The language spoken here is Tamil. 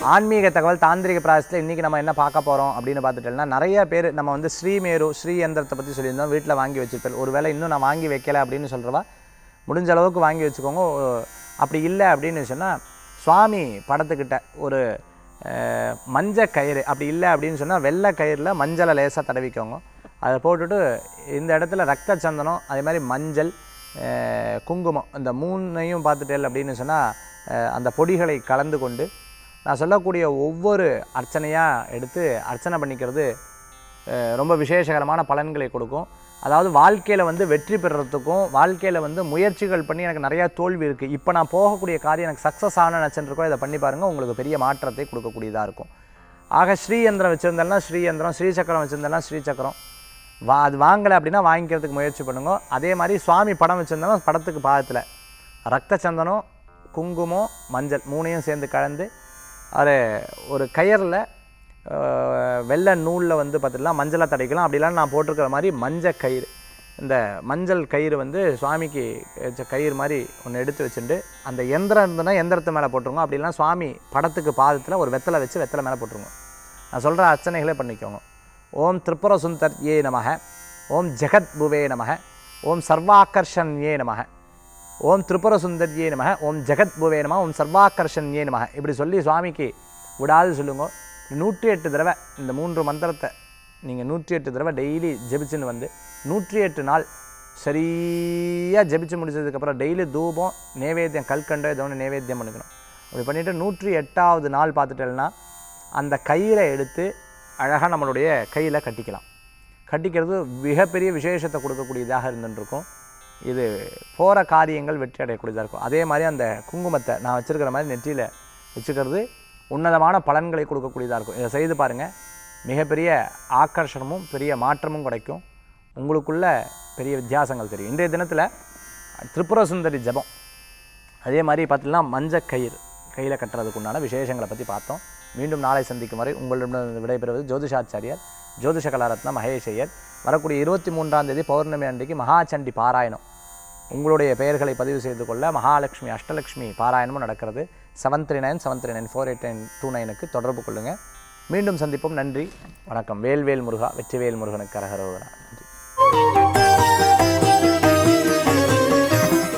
ஆன்மீக தகவல் தாந்திரிக பிராயசத்தில் இன்றைக்கி நம்ம என்ன பார்க்க போகிறோம் அப்படின்னு பார்த்துட்டோம்னா நிறைய பேர் நம்ம வந்து ஸ்ரீமேரு ஸ்ரீ யந்திரத்தை பற்றி சொல்லியிருந்தோம் வீட்டில் வாங்கி வச்சுருப்பேன் ஒருவேளை இன்னும் நான் வாங்கி வைக்கல அப்படின்னு சொல்கிறவா முடிஞ்ச அளவுக்கு வாங்கி வச்சுக்கோங்க ஒ- அப்படி இல்லை அப்படின்னு சொன்னால் சுவாமி படத்துக்கிட்ட ஒரு அஹ், மஞ்ச கயிறு அப்படி இல்லை அப்படின்னு சொன்னால் வெள்ளை கயிறில் மஞ்சளை லேசாக தடவிக்கோங்க அதை போட்டுட்டு இந்த இடத்துல ரத்த சந்தனம் அதே மாதிரி மஞ்சள் அஹ், குங்குமம் இந்த மூணையும் பார்த்துட்டேன் அப்படின்னு சொன்னால் அந்த பொடிகளை கலந்து கொண்டு நான் சொல்லக்கூடிய ஒவ்வொரு அர்ச்சனையாக எடுத்து அர்ச்சனை பண்ணிக்கிறது அஹ், ரொம்ப விசேஷகரமான பலன்களை கொடுக்கும் அதாவது வாழ்க்கையில் வந்து வெற்றி பெறுறதுக்கும் வாழ்க்கையில் வந்து முயற்சிகள் பண்ணி எனக்கு நிறையா தோல்வி இருக்குது இப்போ நான் போகக்கூடிய காரியம் எனக்கு சக்ஸஸ் ஆன நினச்சிருக்கோ இதை பண்ணி பாருங்கள் உங்களுக்கு பெரிய மாற்றத்தை கொடுக்கக்கூடியதாக இருக்கும் ஆக ஸ்ரீயந்திரம் வச்சுருந்தேன்னா ஸ்ரீயந்திரம் ஸ்ரீசக்கரம் வச்சுருந்தேன்னா ஸ்ரீசக்கரம் வா அது வாங்கலை அப்படின்னா வாங்கிக்கிறதுக்கு முயற்சி பண்ணுங்க அதே மாதிரி சுவாமி படம் வச்சுருந்தாலும் படத்துக்கு பாதத்தில் ரத்த சந்தனம் குங்குமம் மஞ்சள் மூணையும் சேர்ந்து கலந்து அது ஒரு கயரில் வெள்ளை நூலில் வந்து பார்த்துக்கலாம் மஞ்சளை தடைக்கலாம் அப்படிலாம் நான் போட்டிருக்கிற மாதிரி மஞ்சள் கயிறு இந்த மஞ்சள் கயிறு வந்து சுவாமிக்கு வச்ச கயிறு மாதிரி ஒன்று எடுத்து வச்சுட்டு அந்த எந்திரம் இருந்ததுன்னா எந்திரத்து மேலே போட்டுருங்க அப்படிலாம் சுவாமி படத்துக்கு பாதத்தில் ஒரு வெத்தலை வச்சு வெத்தலை மேலே போட்டுருங்க நான் சொல்கிற அர்ச்சனைகளே பண்ணிக்கோங்க ஓம் திரிபுர சுந்தர் ஏ நமக ஓம் ஜெகத் புவே நமக ஓம் சர்வாக்கர்ஷன் ஏ நமக ஓம் திரிபுர சுந்தர்யே நமக ஓம் ஜெகத் புவே நம ஓம் சர்வாக்கர்ஷன்யே நமக இப்படி சொல்லி சுவாமிக்கு விடாது சொல்லுங்க நூற்றி எட்டு தடவை இந்த மூன்று மந்திரத்தை நீங்கள் நூற்றி எட்டு தடவை டெய்லி ஜெபிச்சுன்னு வந்து நூற்றி எட்டு நாள் சரியாக ஜெபிச்சு முடிச்சதுக்கப்புறம் டெய்லி தூபம் நேவேத்தியம் கல்கண்டோ ஏதோ ஒன்று நேவேத்தியம் பண்ணிக்கணும் அப்படி பண்ணிவிட்டு நூற்றி எட்டாவது நாள் பார்த்துட்டேன்னா அந்த கயிறை எடுத்து அழகாக நம்மளுடைய கையில் கட்டிக்கலாம் கட்டிக்கிறது மிகப்பெரிய விசேஷத்தை கொடுக்கக்கூடியதாக இருந்துருக்கும் இது போகிற காரியங்கள் வெற்றி அடையக்கூடியதாக இருக்கும் அதே மாதிரி அந்த குங்குமத்தை நான் வச்சுருக்கிற மாதிரி நெற்றியில் வச்சுக்கிறது உன்னதமான பலன்களை கொடுக்கக்கூடியதாக இருக்கும் இதை செய்து பாருங்கள் மிகப்பெரிய ஆக்கர்ஷணமும் பெரிய மாற்றமும் கிடைக்கும் உங்களுக்குள்ள பெரிய வித்தியாசங்கள் தெரியும் இன்றைய தினத்தில் திரிபுர சுந்தரி ஜபம் அதே மாதிரி பார்த்தீங்கன்னா மஞ்ச கயிறு கையில் கட்டுறதுக்கு உண்டான விசேஷங்களை பற்றி பார்த்தோம் மீண்டும் நாளை சந்திக்கும் வரை உங்களிடம் விடைபெறுவது ஜோதிஷாச்சாரியார் ஜோதிஷ கலாரத்னா மகேஷ் ஐயர் வரக்கூடிய இருபத்தி மூன்றாம் தேதி பௌர்ணமி அன்றைக்கு மகாசண்டி பாராயணம் உங்களுடைய பெயர்களை பதிவு செய்து கொள்ள மகாலட்சுமி அஷ்டலட்சுமி பாராயணமும் நடக்கிறது seven three nine seven three nine four eight nine two நைனுக்கு தொடர்பு கொள்ளுங்கள் மீண்டும் சந்திப்போம் நன்றி வணக்கம் வேல்வேல் முருகா வெற்றிவேல் முருகனுக்கு அரகரோகரா நன்றி